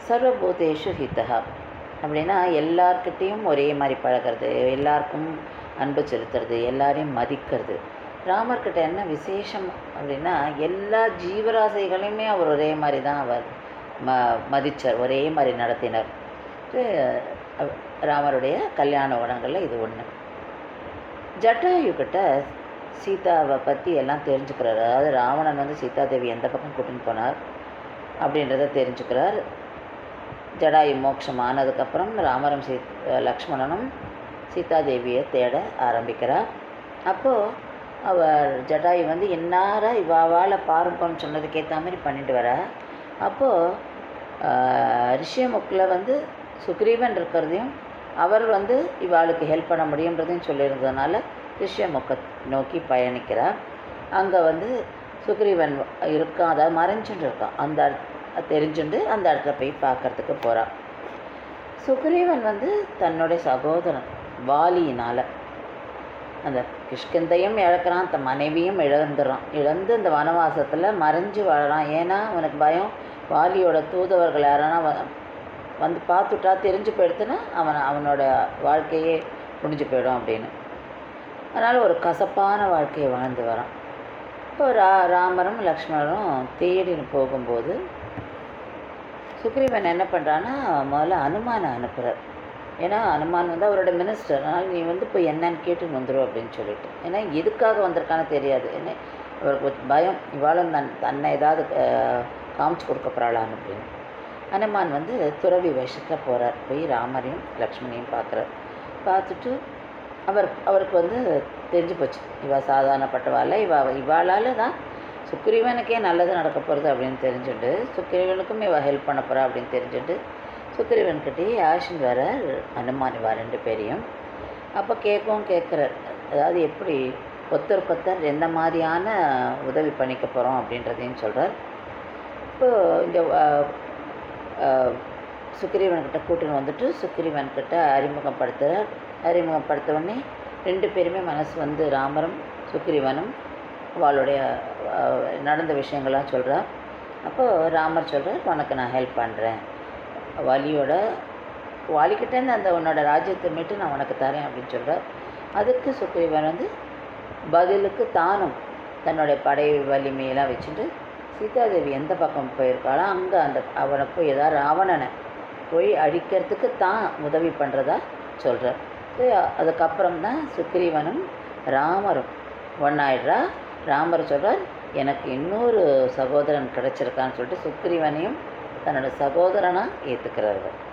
சர்வபூதேஷு ஹிதா அப்படின்னா எல்லார்கிட்டேயும் ஒரே மாதிரி பழகிறது எல்லாருக்கும் அன்பு செலுத்துறது எல்லாரையும் மதிக்கிறது ராமர்கிட்ட என்ன விசேஷம் அப்படின்னா எல்லா ஜீவராசிகளையுமே அவர் ஒரே மாதிரி தான் அவர் ம மதித்தார் ஒரே மாதிரி நடத்தினார் இது, அவ- ராமருடைய கல்யாண உடங்களில் இது ஒன்று ஜட்டாயு கிட்ட சீதாவை பற்றி எல்லாம் தெரிஞ்சுக்கிறார் அதாவது ராவணன் வந்து சீதாதேவி எந்த பக்கம் கூட்டின்னு போனார் அப்படின்றத தெரிஞ்சுக்கிறார் ஜடாயு மோட்சம் ஆனதுக்கப்புறம் ராமரும் சீ லக்ஷ்மணனும் சீதாதேவியை தேட ஆரம்பிக்கிறார் அப்போது அவர் ஜடாயு வந்து என்னாரா இவாவால் பாருங்கன்னு சொன்னதுக்கு ஏற்ற மாதிரி பண்ணிட்டு வரா அப்போது ரிஷியமுக்கில் வந்து சுக்ரீவன் இருக்கிறதையும் அவர் வந்து இவாளுக்கு ஹெல்ப் பண்ண முடியுன்றதையும் சொல்லியிருந்ததுனால ரிஷியமுக்கை நோக்கி பயணிக்கிறார் அங்கே வந்து சுக்ரீவன் இருக்கான் அதாவது மறைஞ்சுட்டு இருக்கான் அந்த இடத்- தெரிஞ்சுண்டு அந்த இடத்துல போய் பார்க்கறதுக்கு போகிறான் சுக்ரீவன் வந்து தன்னுடைய சகோதரன் வாலியினால் அந்த கிஷ்கிந்தையும் இழக்கிறான் தன் மனைவியும் இழந்துடுறான் இழந்து இந்த வனவாசத்தில் மறைஞ்சு வாழறான் ஏன்னா அவனுக்கு பயம் வாலியோட தூதுவர்கள் யாரானா வ- வந்து பார்த்துட்டா தெரிஞ்சு போயிடுத்துன்னா அவன் அவனோட வாழ்க்கையே முடிஞ்சு போயிடும் அப்படின்னு அதனால் ஒரு கசப்பான வாழ்க்கையை வாழ்ந்து வரான் இப்போ ரா ராமரும் லக்ஷ்மணரும் தேடின்னு போகும்போது சுக்ரீவன் என்ன பண்ணுறான்னா முதல்ல அனுமானை அனுப்புகிறார் ஏன்னா அனுமான் வந்து அவரோட மினிஸ்டர் அதனால் நீ வந்து போய் என்னன்னு கேட்டுன்னு வந்துடும் அப்படின்னு சொல்லிட்டு ஏன்னா எதுக்காக வந்திருக்கான்னு தெரியாது என்ன அவருக்கு ஒரு பயம் இவாளும் தன் தன்னை ஏதாவது அஹ், காமிச்சு கொடுக்க போகிறாளான்னு அப்படின்னு அனுமான் வந்து துறவி வேஷத்தில் போகிறார் போய் ராமரையும் லக்ஷ்மணையும் பார்க்குறார் பார்த்துட்டு அவர் அவருக்கு வந்து தெரிஞ்சு போச்சு இவ சாதாரணப்பட்டவாள் இவ இவாளால் தான் சுக்ரீவனுக்கே நல்லது நடக்க போகிறது அப்படின்னு தெரிஞ்சுட்டு சுக்ரீவனுக்கும் இவ ஹெல்ப் பண்ண போகிறா அப்படின்னு தெரிஞ்சுட்டு சுக்ரீவன்கிட்டயே ஆஷின் வர அனுமான் இவா ரெண்டு பேரையும் அப்போ கேட்கவும் கேட்குறார் அதாவது எப்படி ஒருத்தருக்கு ஒருத்தர் எந்த மாதிரியான உதவி பண்ணிக்க போகிறோம் அப்படின்றதையும் சொல்கிறார் இப்போ இந்த சுக்ரீவன்கிட்ட கூட்டின்னு வந்துட்டு சுக்ரீவன்கிட்ட அறிமுகப்படுத்துகிறார் அறிமுகப்படுத்த உடனே ரெண்டு பேருமே மனசு வந்து ராமரும் சுக்ரீவனும் அவளுடைய அஹ், நடந்த விஷயங்கள்லாம் சொல்கிறா அப்போது ராமர் சொல்கிறார் உனக்கு நான் ஹெல்ப் பண்ணுறேன் வாலியோட வாலிக்கிட்டேருந்து அந்த உன்னோட ராஜ்யத்தை மீட்டு நான் உனக்கு தரேன் அப்படின்னு சொல்கிறார் அதுக்கு சுக்ரீவன் வந்து பதிலுக்கு தானும் தன்னுடைய படை வலிமையெல்லாம் வச்சுட்டு சீதாதேவி எந்த பக்கம் போயிருக்காளோ அங்கே அந்த அவனை போய் ஏதாவது ராவணனை போய் அழிக்கிறதுக்கு தான் உதவி பண்ணுறதா சொல்கிறார் அதுக்கப்புறம் தான் சுக்ரீவனும் ராமரும் ஒன்றாயிடுறா ராமர் சொல்கிறார் எனக்கு இன்னொரு சகோதரன் கிடைச்சிருக்கான்னு சொல்லிட்டு சுக்ரீவனையும் தன்னோட சகோதரனாக ஏற்றுக்கிறார்கள்